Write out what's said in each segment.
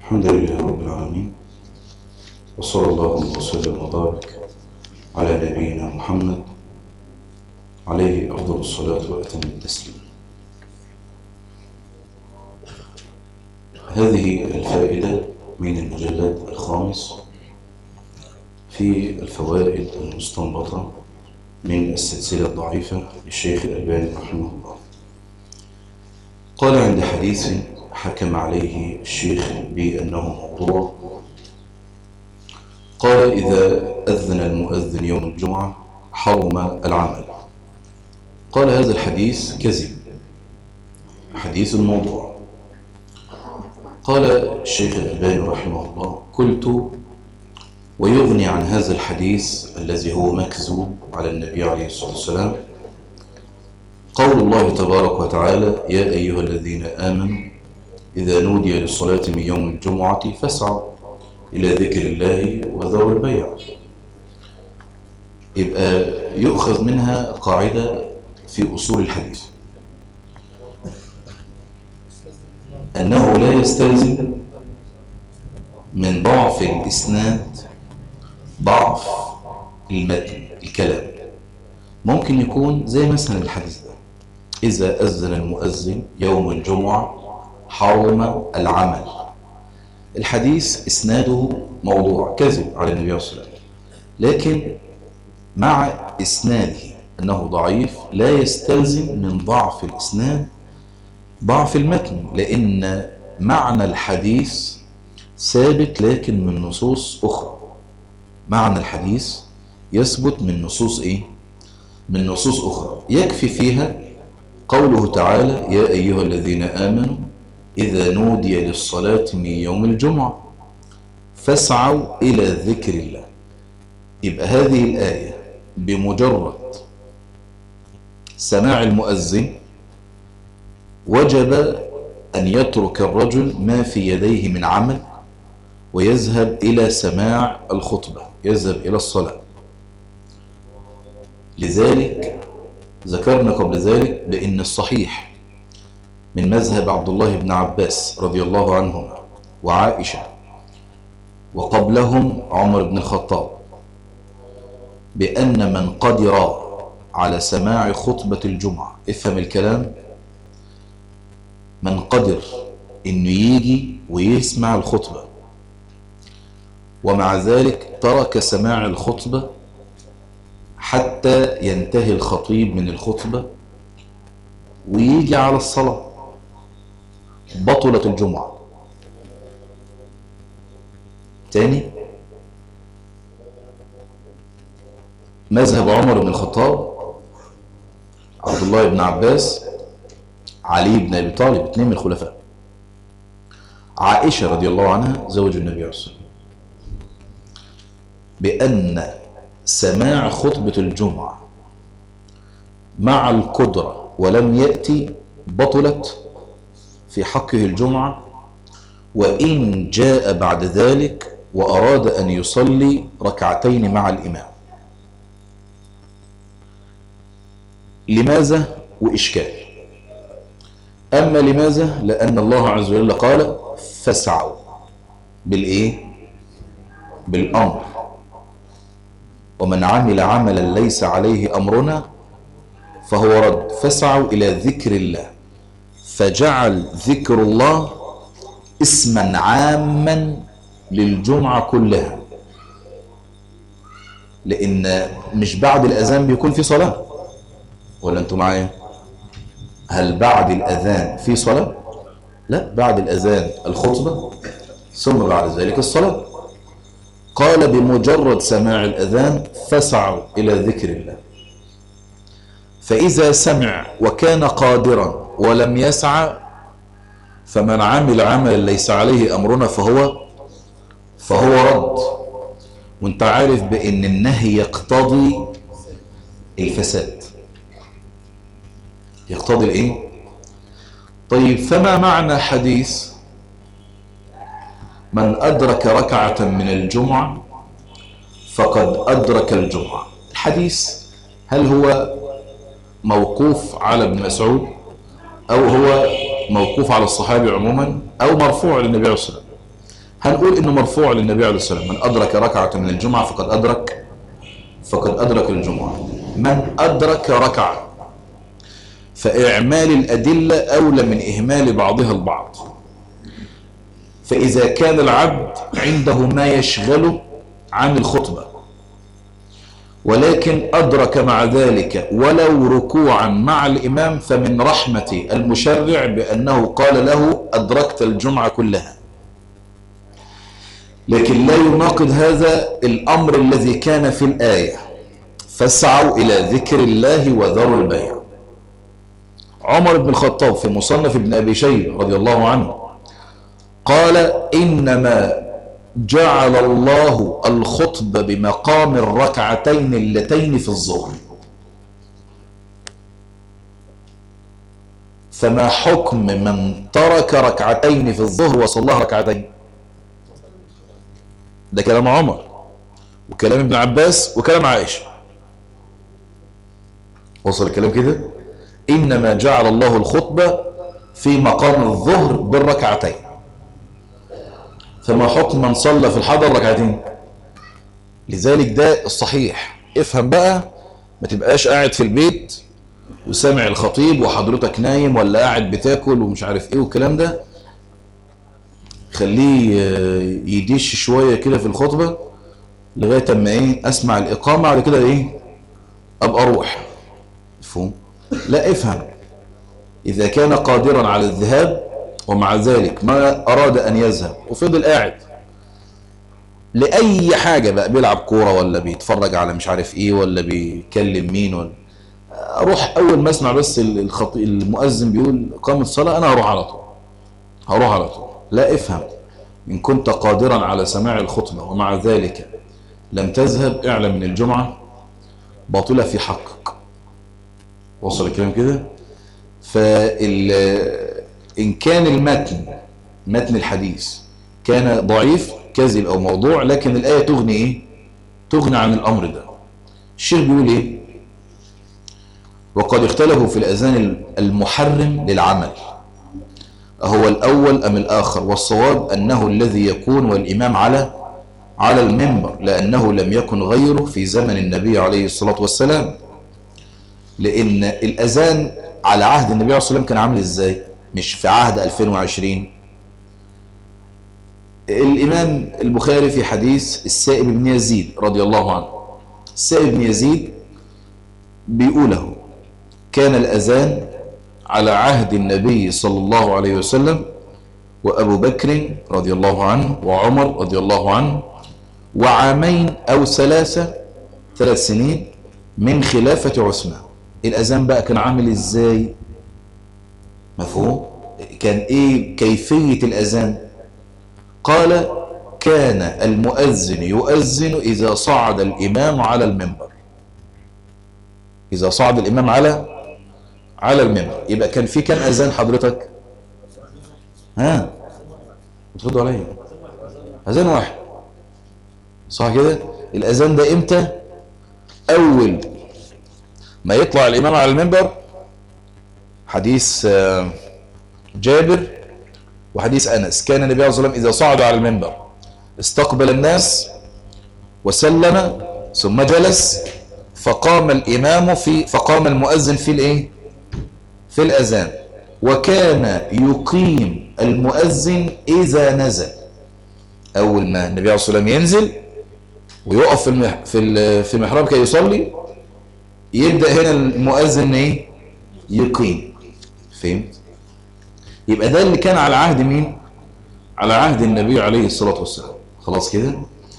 الحمد لله رب العالمين وصلى الله وسلم وبارك على نبينا محمد عليه أفضل الصلاة وأتم التسليم هذه الفائدة من المجلد الخامس في الفوائد المستنبطة من السلسلة الضعيفة للشيخ الألباني رحمه الله قال عند حديث حكم عليه الشيخ بأنه موضوع قال إذا أذن المؤذن يوم الجمعة حرم العمل قال هذا الحديث كذب حديث الموضوع قال الشيخ الألباني رحمه الله قلت ويغني عن هذا الحديث الذي هو مكذوب على النبي عليه الصلاة والسلام قول الله تبارك وتعالى يا أيها الذين آمنوا إذا نودي للصلاة من يوم الجمعة فاسعوا إلى ذكر الله وذروا البيع يبقى يؤخذ منها قاعدة في أصول الحديث أنه لا يستلزم من ضعف الإسناد ضعف المتن الكلام ممكن يكون زي مثلا الحديث ده إذا أذن المؤذن يوم الجمعة حرم العمل الحديث إسناده موضوع كذب على النبي صلى الله عليه وسلم لكن مع إسناده أنه ضعيف لا يستلزم من ضعف الإسناد ضعف المتن لأن معنى الحديث ثابت لكن من نصوص أخرى معنى الحديث يثبت من نصوص إيه؟ من نصوص أخرى يكفي فيها قوله تعالى يا أيها الذين آمنوا إذا نودي للصلاة من يوم الجمعة فاسعوا إلى ذكر الله يبقى هذه الآية بمجرد سماع المؤذن وجب أن يترك الرجل ما في يديه من عمل ويذهب إلى سماع الخطبة يذهب إلى الصلاة لذلك ذكرنا قبل ذلك بأن الصحيح من مذهب عبد الله بن عباس رضي الله عنهما وعائشة وقبلهم عمر بن الخطاب بأن من قدر على سماع خطبة الجمعة افهم الكلام من قدر انه يجي ويسمع الخطبة ومع ذلك ترك سماع الخطبة حتى ينتهي الخطيب من الخطبة ويجي على الصلاة بطلت الجمعة تاني مذهب عمر بن الخطاب عبد الله بن عباس علي بن ابي طالب اثنين من الخلفاء عائشه رضي الله عنها زوج النبي عليه الصلاه بان سماع خطبه الجمعه مع القدره ولم ياتي بطلت في حقه الجمعه وان جاء بعد ذلك واراد ان يصلي ركعتين مع الامام لماذا وإشكال أما لماذا لأن الله عز وجل قال فاسعوا بالإيه بالأمر ومن عمل عملا ليس عليه أمرنا فهو رد فاسعوا إلى ذكر الله فجعل ذكر الله اسما عاما للجمعة كلها لأن مش بعد الأذان بيكون في صلاة ولا انتوا معايا هل بعد الاذان في صلاه لا بعد الاذان الخطبه ثم بعد ذلك الصلاه قال بمجرد سماع الاذان فسعوا الى ذكر الله فاذا سمع وكان قادرا ولم يسعى فمن عمل عملا ليس عليه امرنا فهو فهو رد وانت عارف بان النهي يقتضي الفساد يقتضي الايه طيب فما معنى حديث من ادرك ركعه من الجمعه فقد ادرك الجمعه الحديث هل هو موقوف على ابن مسعود او هو موقوف على الصحابي عموما او مرفوع للنبي عليه الصلاه والسلام هنقول انه مرفوع للنبي عليه الصلاه والسلام من ادرك ركعه من الجمعه فقد ادرك فقد ادرك الجمعه من ادرك ركعه فاعمال الادله اولى من اهمال بعضها البعض فاذا كان العبد عنده ما يشغله عن الخطبه ولكن أدرك مع ذلك ولو ركوعا مع الإمام فمن رحمة المشرع بأنه قال له أدركت الجمعة كلها لكن لا يناقض هذا الأمر الذي كان في الآية فاسعوا إلى ذكر الله وذروا البيع عمر بن الخطاب في مصنف ابن أبي شيبة رضي الله عنه قال إنما جعل الله الخطبة بمقام الركعتين اللتين في الظهر فما حكم من ترك ركعتين في الظهر وصلاها ركعتين ده كلام عمر وكلام ابن عباس وكلام عائشة وصل الكلام كده إنما جعل الله الخطبة في مقام الظهر بالركعتين فما حكم من صلى في الحضر ركعتين لذلك ده الصحيح افهم بقى ما تبقاش قاعد في البيت وسامع الخطيب وحضرتك نايم ولا قاعد بتاكل ومش عارف ايه والكلام ده خليه يديش شويه كده في الخطبه لغايه اما ايه اسمع الاقامه على كده ايه ابقى اروح مفهوم لا افهم اذا كان قادرا على الذهاب ومع ذلك ما أراد أن يذهب وفضل قاعد لأي حاجة بقى بيلعب كورة ولا بيتفرج على مش عارف إيه ولا بيكلم مين ولا أروح أول ما أسمع بس الخطي المؤذن بيقول قامت الصلاة أنا هروح على طول هروح على طول لا افهم إن كنت قادرا على سماع الخطبة ومع ذلك لم تذهب اعلم من الجمعة باطلة في حقك وصل الكلام كده فال إن كان المتن متن الحديث كان ضعيف كذب أو موضوع لكن الآية تغني إيه؟ تغني عن الأمر ده الشيخ بيقول إيه؟ وقد اختلفوا في الأذان المحرم للعمل أهو الأول أم الآخر والصواب أنه الذي يكون والإمام على على المنبر لأنه لم يكن غيره في زمن النبي عليه الصلاة والسلام لأن الأذان على عهد النبي عليه الصلاة والسلام كان عامل إزاي مش في عهد 2020 الإمام البخاري في حديث السائب بن يزيد رضي الله عنه السائب بن يزيد بيقوله كان الأذان على عهد النبي صلى الله عليه وسلم وأبو بكر رضي الله عنه وعمر رضي الله عنه وعامين أو ثلاثة ثلاث سنين من خلافة عثمان الأذان بقى كان عامل إزاي مفهوم كان ايه كيفية الاذان قال كان المؤذن يؤذن اذا صعد الامام على المنبر اذا صعد الامام على على المنبر يبقى كان في كام اذان حضرتك ها بتردوا عليا اذان واحد صح كده الاذان ده امتى اول ما يطلع الامام على المنبر حديث جابر وحديث أنس كان النبي عليه الصلاة والسلام إذا صعد على المنبر استقبل الناس وسلم ثم جلس فقام الإمام في فقام المؤذن في الإيه؟ في الأذان وكان يقيم المؤذن إذا نزل أول ما النبي عليه الصلاة والسلام ينزل ويقف في المح في في المحراب كي يصلي يبدأ هنا المؤذن إيه؟ يقيم فهمت يبقى ده اللي كان على عهد مين على عهد النبي عليه الصلاة والسلام خلاص كده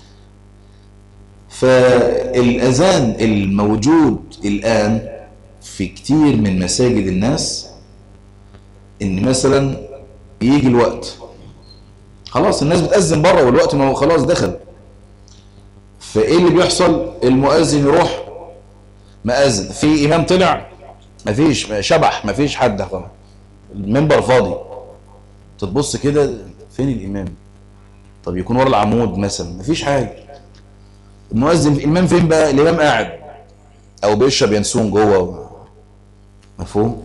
فالأذان الموجود الآن في كتير من مساجد الناس ان مثلا يجي الوقت خلاص الناس بتأذن بره والوقت ما هو خلاص دخل فايه اللي بيحصل المؤذن يروح مأذن في امام طلع مفيش شبح مفيش حد خلاص المنبر فاضي تتبص كده فين الامام طب يكون ورا العمود مثلا مفيش حاجه المؤذن الامام فين بقى الامام قاعد او بيشرب ينسون جوه مفهوم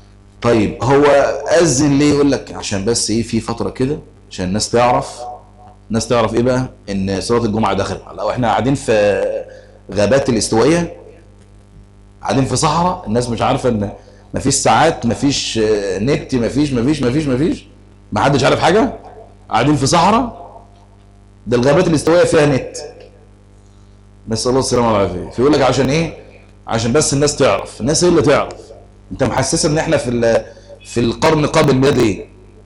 طيب هو اذن ليه يقول لك عشان بس ايه في فتره كده عشان الناس تعرف الناس تعرف ايه بقى ان صلاه الجمعه دخلت لو احنا قاعدين في غابات الاستوائيه قاعدين في صحراء الناس مش عارفه ان مفيش ساعات مفيش آه، نت مفيش مفيش مفيش مفيش ما حدش عارف حاجه قاعدين في صحراء ده الغابات الاستوائيه فيها نت نسال الله السلامه والعافيه فيقول لك عشان ايه عشان بس الناس تعرف الناس هي اللي تعرف انت محسس ان احنا في ال- في القرن قبل الميلاد ايه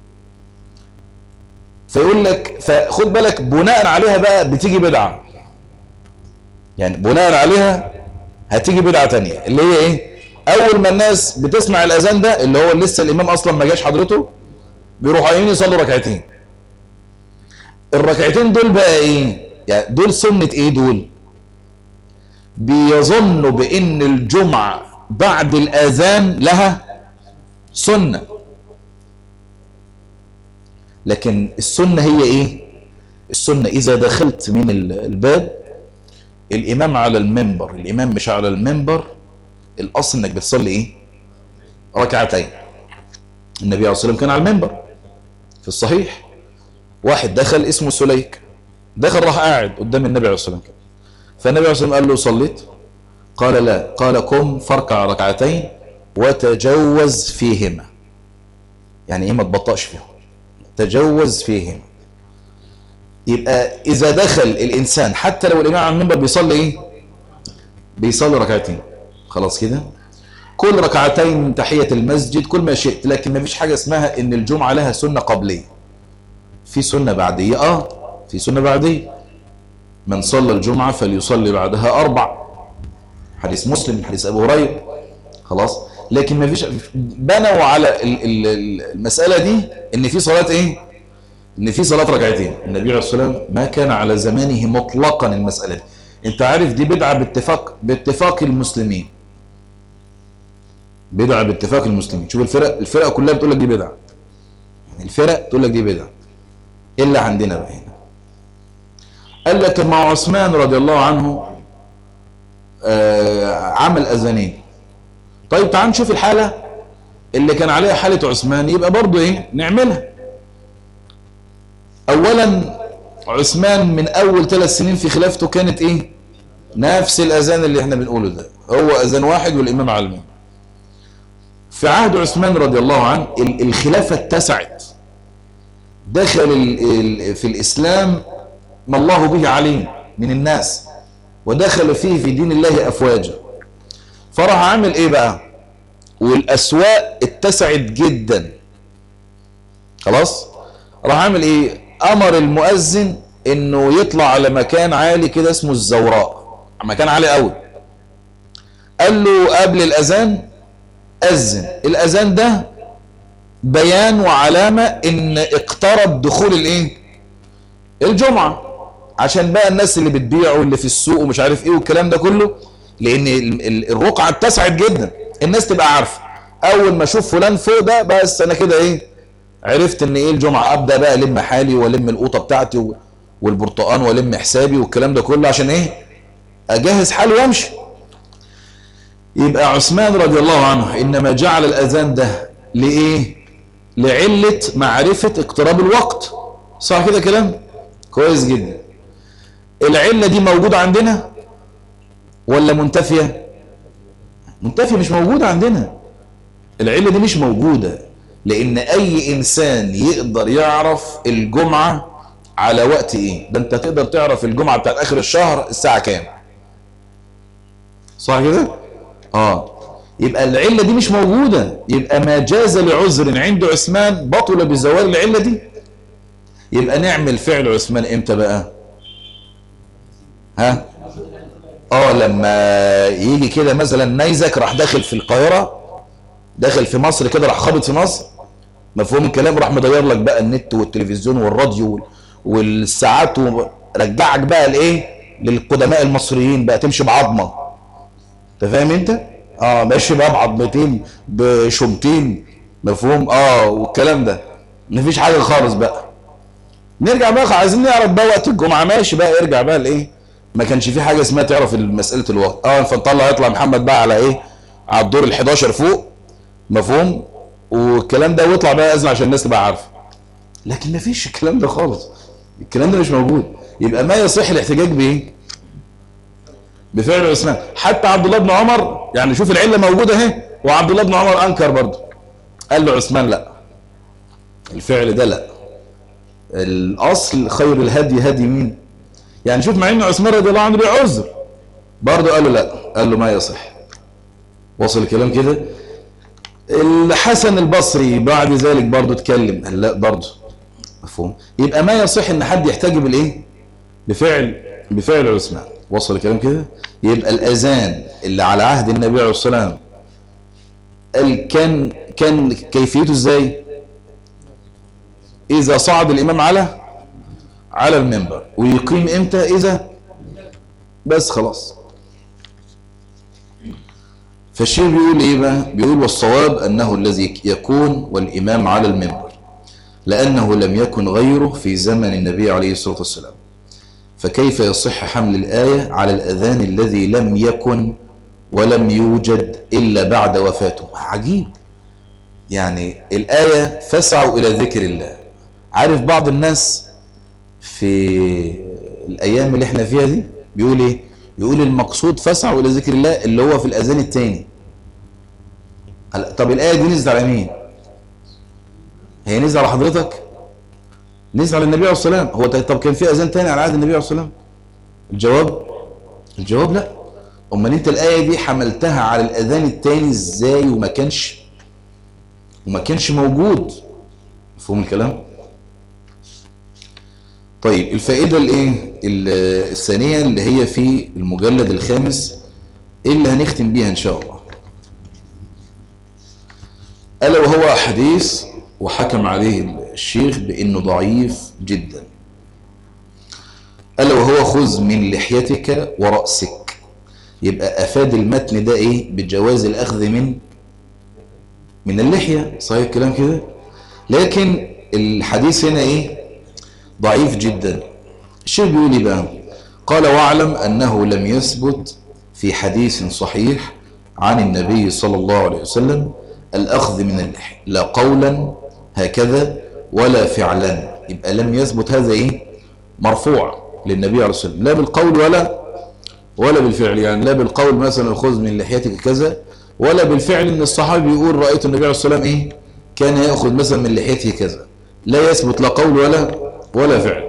فيقول لك فخد بالك بناء عليها بقى بتيجي بدعه يعني بناء عليها هتيجي بدعه تانية اللي هي ايه اول ما الناس بتسمع الاذان ده اللي هو لسه الامام اصلا ما جاش حضرته بيروحوا قايمين يصلوا ركعتين الركعتين دول بقى ايه يعني دول سنه ايه دول بيظنوا بان الجمعه بعد الاذان لها سنه لكن السنه هي ايه السنه اذا دخلت من ال- الباب الامام على المنبر الامام مش على المنبر الاصل انك بتصلي ايه ركعتين النبي عليه الصلاه والسلام كان على المنبر في الصحيح واحد دخل اسمه سليك دخل راح قاعد قدام النبي عليه الصلاه والسلام فالنبي عليه الصلاه والسلام قال له صليت قال لا قال قم فاركع ركعتين وتجوز فيهما يعني ايه ما تبطأش فيهم تجوز فيهما يبقى اذا دخل الانسان حتى لو الامام على المنبر بيصلي ايه بيصلي ركعتين خلاص كده كل ركعتين من تحية المسجد كل ما شئت لكن ما فيش حاجة اسمها ان الجمعة لها سنة قبلية في سنة بعدية اه في سنة بعدية من صلى الجمعة فليصلي بعدها أربع حديث مسلم حديث أبو هريرة خلاص لكن ما فيش بنوا على ال- ال- ال- المسألة دي ان في صلاة ايه ان في صلاة ركعتين النبي عليه الصلاة والسلام ما كان على زمانه مطلقا المسألة دي انت عارف دي بدعة باتفاق باتفاق المسلمين بدعة باتفاق المسلمين شوف الفرق الفرق كلها بتقول لك دي بدعة يعني الفرق تقول لك دي بدعة الا عندنا بقى هنا قال لك مع عثمان رضي الله عنه آه عمل اذانين طيب تعال نشوف الحالة اللي كان عليها حالة عثمان يبقى برضو ايه نعملها اولا عثمان من اول ثلاث سنين في خلافته كانت ايه نفس الاذان اللي احنا بنقوله ده هو اذان واحد والامام على المنبر في عهد عثمان رضي الله عنه ال- الخلافة اتسعت دخل ال- ال- في الاسلام ما الله به عليم من الناس ودخل فيه في دين الله افواجا فراح عامل ايه بقى والاسواق اتسعت جدا خلاص راح عامل ايه امر المؤذن انه يطلع على مكان عالي كده اسمه الزوراء مكان عالي قوي قال له قبل الاذان اذن الاذان ده بيان وعلامة ان اقترب دخول الايه الجمعة عشان بقى الناس اللي بتبيع واللي في السوق ومش عارف ايه والكلام ده كله لان ال- ال- الرقعة اتسعت جدا الناس تبقى عارفة اول ما اشوف فلان فوق ده بس انا كده ايه عرفت ان ايه الجمعة ابدا بقى الم حالي والم القوطة بتاعتي و- والبرتقان والم حسابي والكلام ده كله عشان ايه اجهز حالي وامشي يبقى عثمان رضي الله عنه انما جعل الاذان ده لايه لعلة معرفة اقتراب الوقت صح كده كلام كويس جدا العلة دي موجودة عندنا ولا منتفية منتفية مش موجودة عندنا العلة دي مش موجودة لان اي انسان يقدر يعرف الجمعة على وقت ايه ده انت تقدر تعرف الجمعة بتاعت اخر الشهر الساعة كام صح كده اه يبقى العلة دي مش موجودة يبقى ما جاز لعذر عند عثمان بطل بزوال العلة دي يبقى نعمل فعل عثمان امتى بقى ها اه لما يجي كده مثلا نيزك راح داخل في القاهرة داخل في مصر كده راح خابط في مصر مفهوم الكلام راح مدير لك بقى النت والتلفزيون والراديو وال- والساعات ورجعك بقى لايه للقدماء المصريين بقى تمشي بعظمه انت فاهم انت اه ماشي بقى بعظمتين بشومتين مفهوم اه والكلام ده مفيش حاجه خالص بقى نرجع بقى عايزين نعرف بقى وقت الجمعه ماشي بقى ارجع بقى لايه ما كانش في حاجه اسمها تعرف مساله الوقت اه فنطلع يطلع محمد بقى على ايه على الدور ال11 فوق مفهوم والكلام ده ويطلع بقى اذن عشان الناس تبقى عارفه لكن ما فيش الكلام ده خالص الكلام ده مش موجود يبقى ما يصح الاحتجاج بايه بفعل عثمان حتى عبد الله بن عمر يعني شوف العله موجوده اهي وعبد الله بن عمر انكر برضه قال له عثمان لا الفعل ده لا الاصل خير الهدي هدي مين يعني شوف مع ان عثمان رضي الله عنه ليه عذر برضه قال له لا قال له ما يصح وصل الكلام كده الحسن البصري بعد ذلك برضه اتكلم قال لا برضه مفهوم يبقى ما يصح ان حد يحتاج بالايه بفعل بفعل عثمان وصل الكلام كده يبقى الاذان اللي على عهد النبي عليه الصلاه والسلام قال كان كان كيفيته ازاي اذا صعد الامام على على المنبر ويقيم امتى اذا بس خلاص فالشيخ بيقول ايه بقى بيقول والصواب انه الذي يكون والامام على المنبر لانه لم يكن غيره في زمن النبي عليه الصلاه والسلام فكيف يصح حمل الايه على الاذان الذي لم يكن ولم يوجد الا بعد وفاته عجيب يعني الايه فاسعوا الى ذكر الله عارف بعض الناس في الايام اللي احنا فيها دي بيقول ايه يقول المقصود فاسعوا الى ذكر الله اللي هو في الاذان الثاني طب الايه دي نزلت على مين هي نزل على حضرتك نزل على النبي عليه الصلاه والسلام هو طب كان في اذان ثاني على عهد النبي عليه الصلاه والسلام الجواب الجواب لا امال انت الايه دي حملتها على الاذان الثاني ازاي وما كانش وما كانش موجود مفهوم الكلام طيب الفائدة الايه الثانية اللي هي في المجلد الخامس اللي هنختم بيها ان شاء الله ألا وهو حديث وحكم عليه الشيخ بأنه ضعيف جدا ألا وهو خذ من لحيتك ورأسك يبقى أفاد المتن ده إيه بجواز الأخذ من من اللحية صحيح الكلام كده لكن الحديث هنا إيه ضعيف جدا الشيخ بيقول ايه بقى قال واعلم أنه لم يثبت في حديث صحيح عن النبي صلى الله عليه وسلم الأخذ من اللحية لا قولا هكذا ولا فعلا يبقى لم يثبت هذا إيه مرفوع للنبي عليه الصلاة والسلام لا بالقول ولا ولا بالفعل يعني لا بالقول مثلا خذ من لحيتك كذا ولا بالفعل ان الصحابي يقول رأيت النبي عليه الصلاة والسلام ايه كان يأخذ مثلا من لحيته كذا لا يثبت لا قول ولا ولا فعل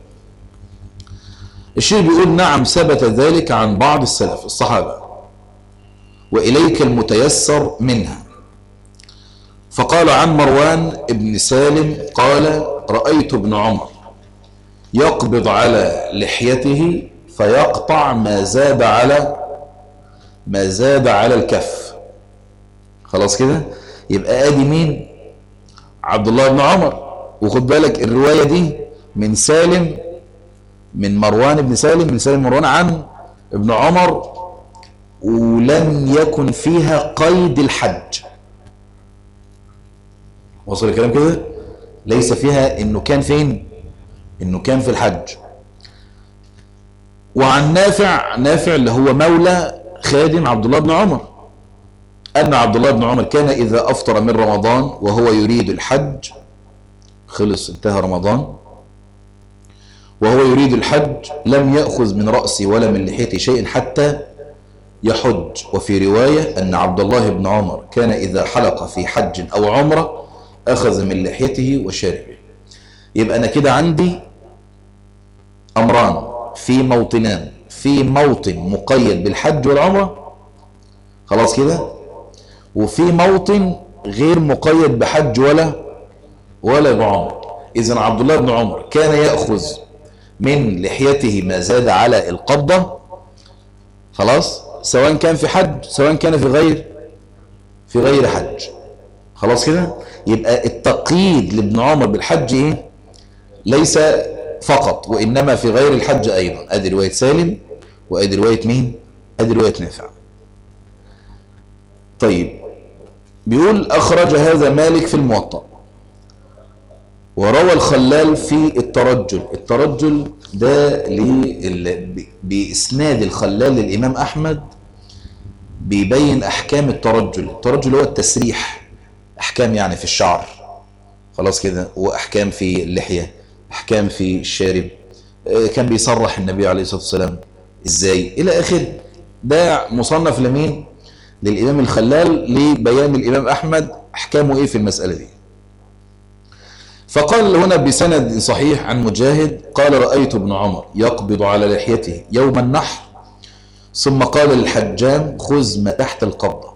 الشيخ بيقول نعم ثبت ذلك عن بعض السلف الصحابة وإليك المتيسر منها فقال عن مروان ابن سالم قال رأيت ابن عمر يقبض على لحيته فيقطع ما زاد على ما زاد على الكف خلاص كده يبقى ادي مين عبد الله بن عمر وخد بالك الرواية دي من سالم من مروان بن سالم من سالم مروان عن ابن عمر ولم يكن فيها قيد الحج وصل الكلام كده ليس فيها انه كان فين انه كان في الحج وعن نافع نافع اللي هو مولى خادم عبد الله بن عمر أن عبد الله بن عمر كان إذا أفطر من رمضان وهو يريد الحج خلص انتهى رمضان وهو يريد الحج لم يأخذ من رأسي ولا من لحيتي شيء حتى يحج وفي رواية أن عبد الله بن عمر كان إذا حلق في حج أو عمرة أخذ من لحيته وشاربه يبقى أنا كده عندي أمران في موطنان في موطن مقيد بالحج والعمرة خلاص كده وفي موطن غير مقيد بحج ولا ولا بعمر إذا عبد الله بن عمر كان يأخذ من لحيته ما زاد على القبضة خلاص سواء كان في حج سواء كان في غير في غير حج خلاص كده يبقى التقييد لابن عمر بالحج ايه ليس فقط وانما في غير الحج ايضا ادي روايه سالم وادي روايه مين ادي روايه نافع طيب بيقول اخرج هذا مالك في الموطأ وروى الخلال في الترجل الترجل ده بإسناد الخلال للإمام أحمد بيبين أحكام الترجل الترجل هو التسريح أحكام يعني في الشعر خلاص كده وأحكام في اللحية أحكام في الشارب آه، كان بيصرح النبي عليه الصلاة والسلام إزاي إلى آخره ده مصنف لمين للإمام الخلال لبيان الإمام أحمد أحكامه إيه في المسألة دي فقال هنا بسند صحيح عن مجاهد قال رأيت ابن عمر يقبض على لحيته يوم النحر ثم قال للحجام خذ ما تحت القبضة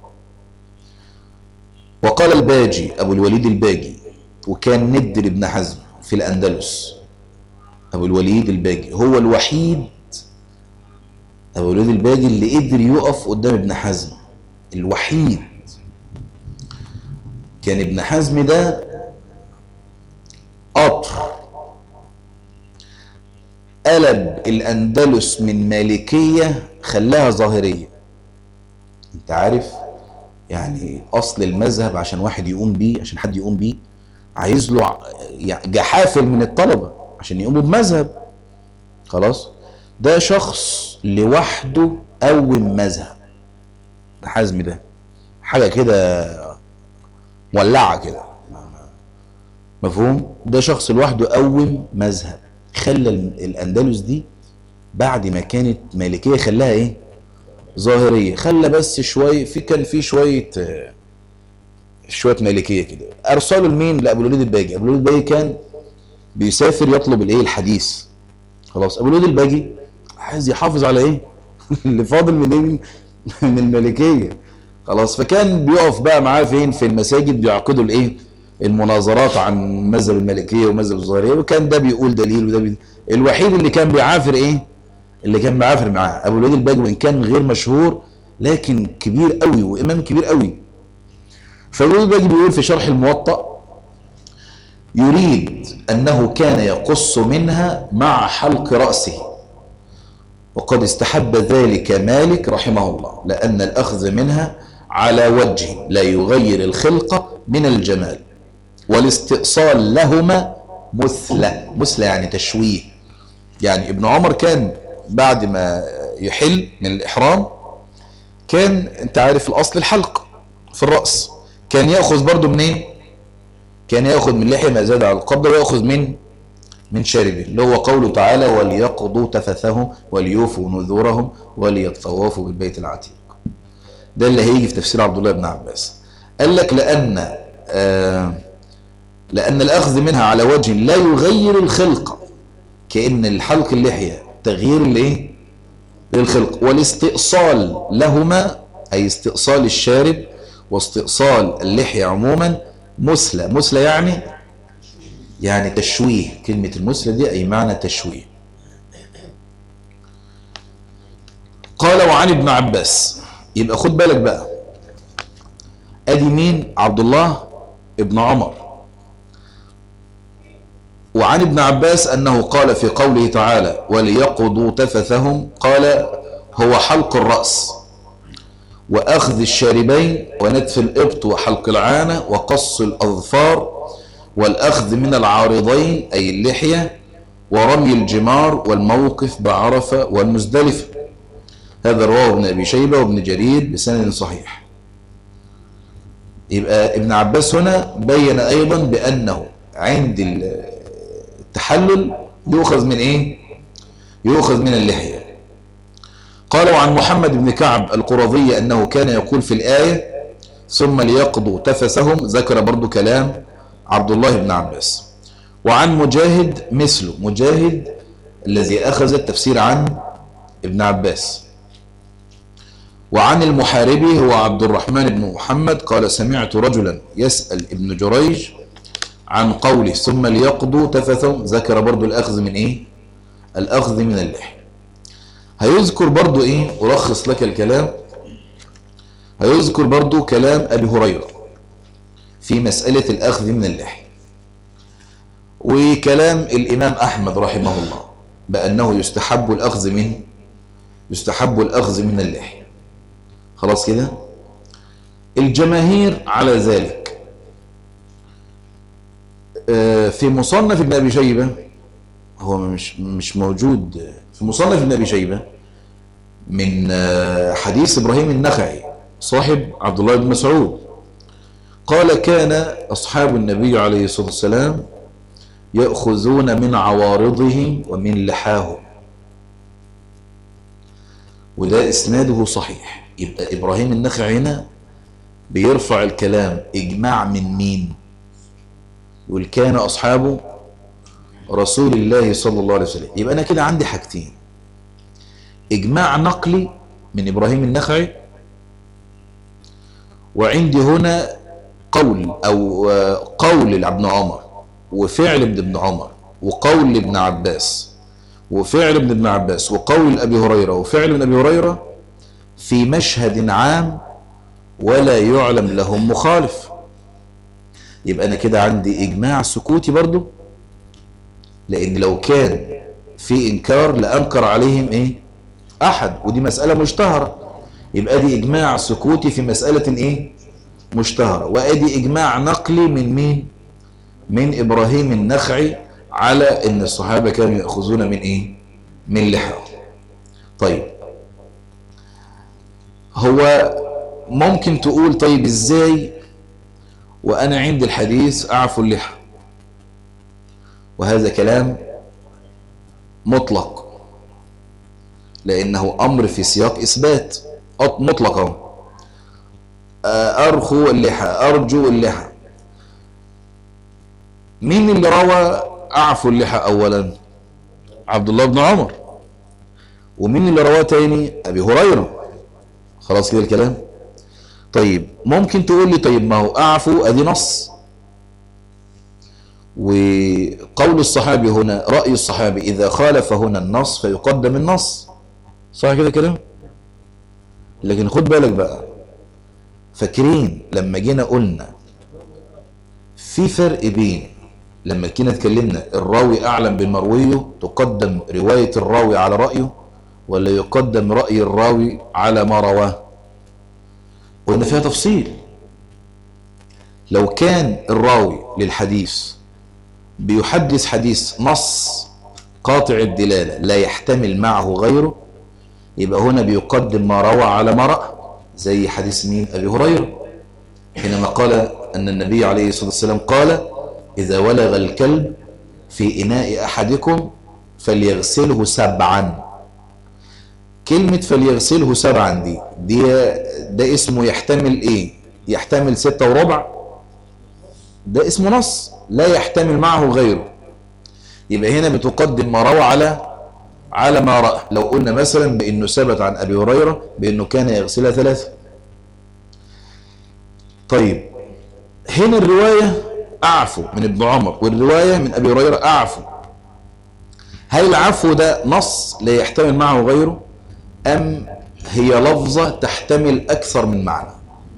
وقال الباجي أبو الوليد الباجي وكان ند لابن حزم في الأندلس أبو الوليد الباجي هو الوحيد أبو الوليد الباجي اللي قدر يقف قدام ابن حزم الوحيد كان ابن حزم ده قطر قلب الأندلس من مالكية خلاها ظاهرية انت عارف يعني أصل المذهب عشان واحد يقوم بيه عشان حد يقوم بيه عايز له ع- يعني جحافل من الطلبة عشان يقوموا بمذهب خلاص ده شخص لوحده قوم مذهب ده حزم ده حاجة كده مولعة كده مفهوم ده شخص لوحده قوم مذهب خلى ال- الأندلس دي بعد ما كانت مالكية خلاها ايه ظاهرية خلى بس شوية في كان في شوية آه، شوية مالكية كده أرسلوا لمين لأبو الوليد الباجي أبو الوليد الباجي كان بيسافر يطلب الايه الحديث خلاص أبو الوليد الباجي عايز يحافظ على ايه اللي فاضل من ايه من المالكية خلاص فكان بيقف بقى معاه فين في المساجد بيعقدوا الايه المناظرات عن مذهب المالكيه ومذهب الظاهريه وكان ده بيقول دليل وده بي... الوحيد اللي كان بيعافر ايه اللي كان بيعافر معاه ابو الوليد الباجي وان كان غير مشهور لكن كبير قوي وامام كبير قوي فابو الوليد الباجي بيقول في شرح الموطأ يريد انه كان يقص منها مع حلق راسه وقد استحب ذلك مالك رحمه الله لأن الأخذ منها على وجه لا يغير الخلقة من الجمال والاستئصال لهما مثلى مثلى يعني تشويه يعني ابن عمر كان بعد ما يحل من الإحرام كان انت عارف الأصل الحلق في الرأس كان يأخذ برضو منين كان يأخذ من لحية ما زاد على القبضة ويأخذ من من شاربه اللي هو قوله تعالى وليقضوا تفثهم وليوفوا نذورهم وليطوافوا بالبيت العتيق ده اللي هيجي في تفسير عبد الله بن عباس قال لك لأن آه لأن الأخذ منها على وجه لا يغير الخلقة كأن الحلق اللحية تغيير الايه للخلق والاستئصال لهما أي استئصال الشارب واستئصال اللحية عموما مثلى مثلى يعني يعني تشويه كلمة المثلى دي أي معنى تشويه قال وعن ابن عباس يبقى خد بالك بقى ادي مين عبد الله ابن عمر وعن ابن عباس انه قال في قوله تعالى وليقضوا تفثهم قال هو حلق الرأس واخذ الشاربين ونتف الابط وحلق العانة وقص الاظفار والاخذ من العارضين اي اللحية ورمي الجمار والموقف بعرفة والمزدلفة هذا رواه ابن أبي شيبة وابن جرير بسند صحيح يبقى ابن عباس هنا بين أيضا بأنه عند التحلل يؤخذ من إيه يؤخذ من اللحية قالوا عن محمد بن كعب القرظي أنه كان يقول في الآية ثم ليقضوا تفسهم ذكر برضو كلام عبد الله بن عباس وعن مجاهد مثله مجاهد الذي أخذ التفسير عن ابن عباس وعن المحاربي هو عبد الرحمن بن محمد قال سمعت رجلا يسأل ابن جريج عن قوله ثم ليقضوا تفثهم ذكر برضو الأخذ من إيه الأخذ من اللحية هيذكر برضو إيه ألخص لك الكلام هيذكر برضو كلام أبي هريرة في مسألة الأخذ من اللحية وكلام الإمام أحمد رحمه الله بأنه يستحب الأخذ من يستحب الأخذ من اللحية خلاص كده الجماهير على ذلك في مصنف ابن أبي شيبة هو مش مش موجود في مصنف ابن أبي شيبة من حديث إبراهيم النخعي صاحب عبد الله بن مسعود قال كان أصحاب النبي عليه الصلاة والسلام يأخذون من عوارضهم ومن لحاهم وده إسناده صحيح يبقى إبراهيم النخعي هنا بيرفع الكلام إجماع من مين يقول كان أصحابه رسول الله صلى الله عليه وسلم يبقى أنا كده عندي حاجتين إجماع نقلي من إبراهيم النخعي وعندي هنا قول أو قول لابن عمر وفعل ابن ابن عمر وقول لابن عباس وفعل ابن ابن عباس وقول أبي هريرة وفعل ابن أبي هريرة في مشهد عام ولا يعلم لهم مخالف يبقى أنا كده عندي إجماع سكوتي برضو لأن لو كان في إنكار لأنكر عليهم إيه أحد ودي مسألة مشتهرة يبقى دي إجماع سكوتي في مسألة إيه مشتهرة وأدي إجماع نقلي من مين من إبراهيم النخعي على أن الصحابة كانوا يأخذون من إيه من لحاهم طيب هو ممكن تقول طيب إزاي وأنا عند الحديث أعفو اللحى وهذا كلام مطلق لأنه أمر في سياق إثبات مطلقا أرخو اللحى أرجو اللحى مين اللي روى أعفو اللحى أولا عبد الله بن عمر ومين اللي رواه تاني أبي هريرة خلاص كده الكلام طيب ممكن تقول لي طيب ما هو أعفو أدي نص وقول الصحابي هنا رأي الصحابي إذا خالف هنا النص فيقدم النص صح كده كلام لكن خد بالك بقى فاكرين لما جينا قلنا في فرق بين لما كنا اتكلمنا الراوي أعلم بمرويه تقدم رواية الراوي على رأيه ولا يقدم رأي الراوي على ما رواه قلنا فيها تفصيل لو كان الراوي للحديث بيحدث حديث نص قاطع الدلالة لا يحتمل معه غيره يبقى هنا بيقدم ما روى على ما رأى زي حديث مين أبي هريرة حينما قال أن النبي عليه الصلاة والسلام قال إذا ولغ الكلب في إناء أحدكم فليغسله سبعا كلمة فليغسله سبعا دي دي ده اسمه يحتمل ايه يحتمل ستة وربع ده اسمه نص لا يحتمل معه غيره يبقى هنا بتقدم ما روى على على ما رأى لو قلنا مثلا بأنه ثبت عن أبي هريرة بأنه كان يغسلها ثلاثة طيب هنا الرواية أعفو من ابن عمر والرواية من أبي هريرة أعفو هل العفو ده نص لا يحتمل معه غيره أم هي لفظة تحتمل أكثر من معنى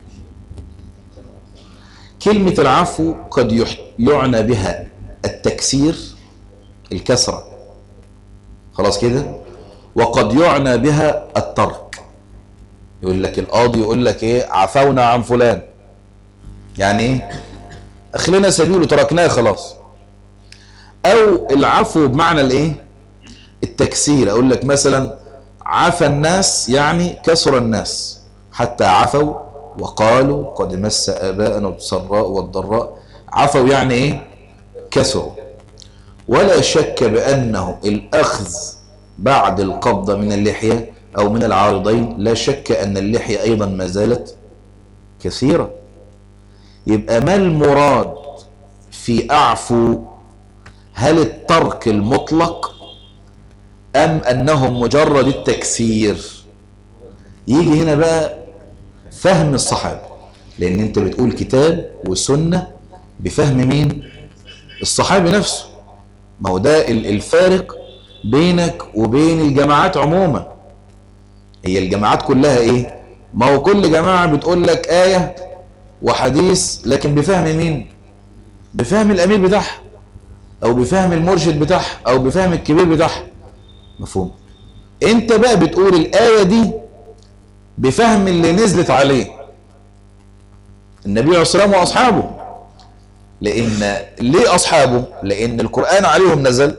كلمة العفو قد يعنى بها التكسير الكسرة خلاص كده وقد يعنى بها الترك يقول لك القاضي يقول لك ايه عفونا عن فلان يعني ايه اخلنا سبيله تركناه خلاص او العفو بمعنى الايه التكسير اقول لك مثلا عفى الناس يعني كسر الناس حتى عفوا وقالوا قد مس اباءنا السراء والضراء عفوا يعني ايه كسروا ولا شك بانه الاخذ بعد القبضة من اللحية او من العارضين لا شك ان اللحية ايضا ما زالت كثيرة يبقى ما المراد في اعفو هل الترك المطلق ام انه مجرد التكسير يجي هنا بقى فهم الصحابة لان انت بتقول كتاب وسنة بفهم مين الصحابي نفسه ما هو ده الفارق بينك وبين الجماعات عموما هي الجماعات كلها ايه ما هو كل جماعة بتقول لك آية وحديث لكن بفهم مين بفهم الامير بتاعها او بفهم المرشد بتاعها او بفهم الكبير بتاعها مفهوم انت بقى بتقول الآية دي بفهم اللي نزلت عليه النبي عليه الصلاة والسلام واصحابه لان ليه اصحابه لان القرآن عليهم نزل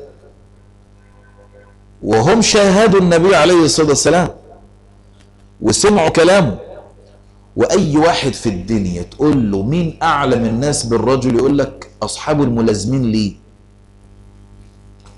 وهم شاهدوا النبي عليه الصلاة والسلام وسمعوا كلامه واي واحد في الدنيا تقول له مين اعلم الناس بالرجل يقول لك اصحابه الملازمين ليه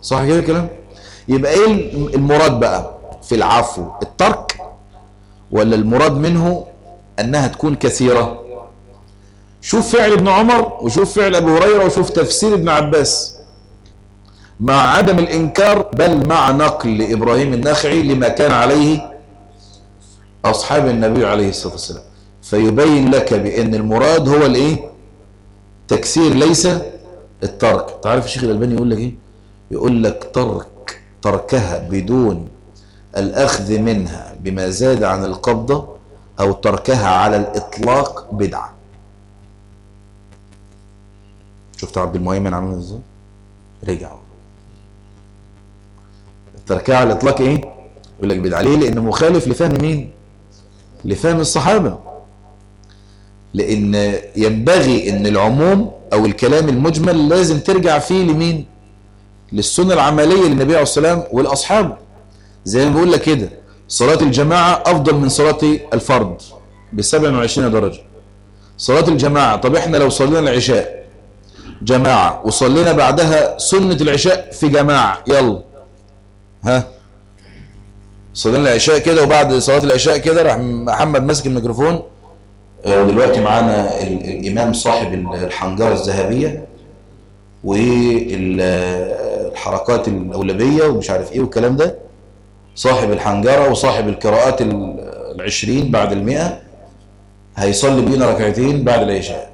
صح كده الكلام يبقى ايه المراد بقى في العفو الترك ولا المراد منه انها تكون كثيرة شوف فعل ابن عمر وشوف فعل ابو هريرة وشوف تفسير ابن عباس مع عدم الانكار بل مع نقل لابراهيم النخعي لما كان عليه اصحاب النبي عليه الصلاة والسلام فيبين لك بان المراد هو الايه تكسير ليس الترك تعرف الشيخ الالباني يقول لك ايه يقول لك ترك تركها بدون الأخذ منها بما زاد عن القبضة أو تركها على الإطلاق بدعة شفت عبد المهيمن عامل ازاي رجع تركها على الإطلاق إيه يقول لك بدعة ليه لأنه مخالف لفهم مين لفهم الصحابة لأن ينبغي أن العموم أو الكلام المجمل لازم ترجع فيه لمين للسنة العملية للنبي عليه الصلاة والسلام والأصحاب زي ما بقول لك كده صلاة الجماعة أفضل من صلاة الفرد ب 27 درجة صلاة الجماعة طب احنا لو صلينا العشاء جماعة وصلينا بعدها سنة العشاء في جماعة يلا ها صلينا العشاء كده وبعد صلاة العشاء كده راح محمد ماسك الميكروفون دلوقتي معانا الإمام صاحب الحنجرة الذهبية والحركات الأولبية ومش عارف ايه والكلام ده صاحب الحنجرة وصاحب القراءات العشرين بعد المئة هيصلي بينا ركعتين بعد العشاء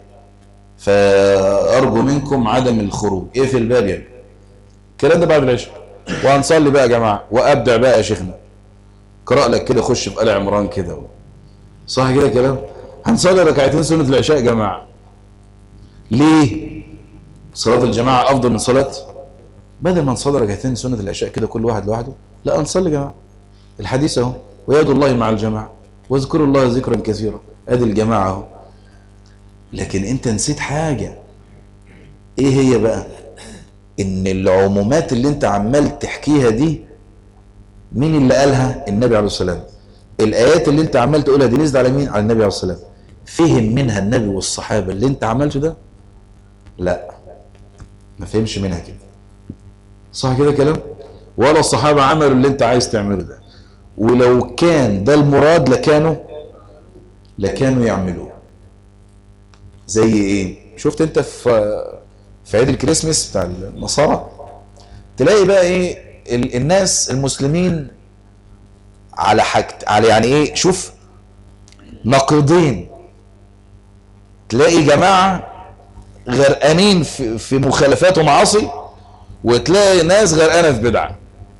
فأرجو منكم عدم الخروج ايه في الباب يعني الكلام ده بعد العشاء وهنصلي بقى يا جماعة وأبدع بقى يا شيخنا قرأ لك كده خش في آل عمران كده صح كده كلام هنصلي ركعتين سنة العشاء يا جماعة ليه صلاة الجماعة أفضل من صلاة بدل ما نصلي ركعتين سنة العشاء كده كل واحد لوحده لا نصلي يا جماعة الحديث اهو ويد الله مع الجماعة واذكروا الله ذكرا كثيرا ادي الجماعة اهو لكن انت نسيت حاجة ايه هي بقى ان العمومات اللي انت عمال تحكيها دي مين اللي قالها النبي عليه الصلاة والسلام الايات اللي انت عمال تقولها دي نزل على مين على النبي عليه الصلاة والسلام فهم منها النبي والصحابة اللي انت عملته ده لا ما فهمش منها كده صح كده كلام ولا الصحابة عملوا اللي انت عايز تعمله ده ولو كان ده المراد لكانوا لكانوا يعملوه زي ايه شفت انت في في عيد الكريسماس بتاع النصارى تلاقي بقى ايه ال الناس المسلمين على حاجت على يعني ايه شوف نقيضين تلاقي جماعة غرقانين في, في مخالفات ومعاصي وتلاقي ناس غرقانة في بدعة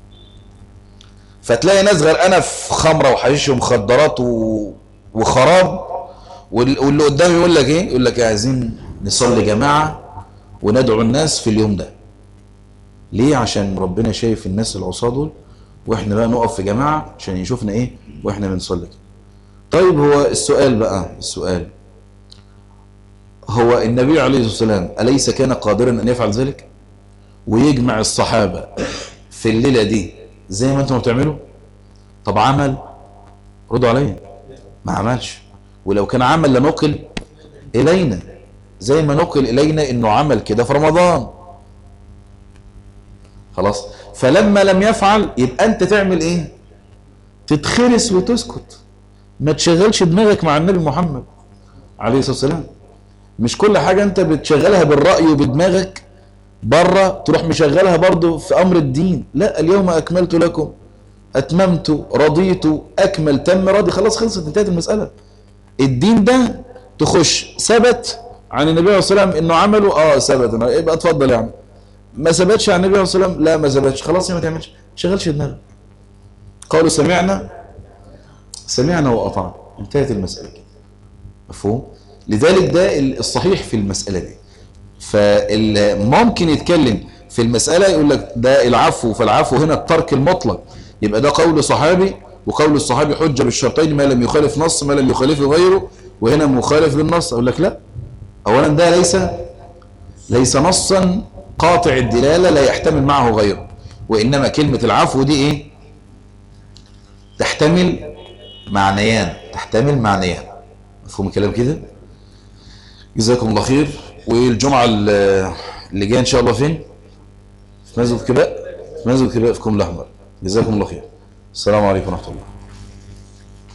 فتلاقي ناس غرقانة في خمرة وحشيش ومخدرات و... وخراب واللي قدامي يقول لك ايه يقول لك عايزين نصلي جماعة وندعو الناس في اليوم ده ليه عشان ربنا شايف الناس العصاة دول واحنا بقى نقف في جماعة عشان يشوفنا ايه واحنا بنصلي طيب هو السؤال بقى السؤال هو النبي عليه الصلاة والسلام أليس كان قادرا أن يفعل ذلك ويجمع الصحابة في الليلة دي زي ما انتم بتعملوا طب عمل ردوا عليا ما عملش ولو كان عمل لنقل إلينا زي ما نقل إلينا إنه عمل كده في رمضان خلاص فلما لم يفعل يبقى أنت تعمل إيه تتخرس وتسكت ما تشغلش دماغك مع النبي محمد عليه الصلاة والسلام مش كل حاجة أنت بتشغلها بالرأي وبدماغك بره تروح مشغلها برضو في أمر الدين لا اليوم أكملت لكم أتممت رضيت أكمل تم راضي خلاص خلصت انتهت المسألة الدين ده تخش ثبت عن النبي عليه الصلاة والسلام انه عمله اه ثبت يبقى اتفضل يا عم ما ثبتش عن النبي عليه الصلاة والسلام لا ما ثبتش خلاص ما تعملش شغلش دماغك قالوا سمعنا سمعنا وأطعنا انتهت المسألة كده مفهوم لذلك ده الصحيح في المسألة دي فممكن يتكلم في المسألة يقول لك ده العفو فالعفو هنا الترك المطلق يبقى ده قول صحابي وقول الصحابي حجة بالشرطين ما لم يخالف نص ما لم يخالفه غيره وهنا مخالف للنص أقول لك لا أولا ده ليس ليس نصا قاطع الدلالة لا يحتمل معه غيره وإنما كلمة العفو دي إيه تحتمل معنيان تحتمل معنيان مفهوم الكلام كده جزاكم الله خير والجمعة اللي جايه إن شاء الله فين في مسجد كباء مسجد كبير في كوم الأحمر جزاكم الله خير السلام عليكم ورحمة الله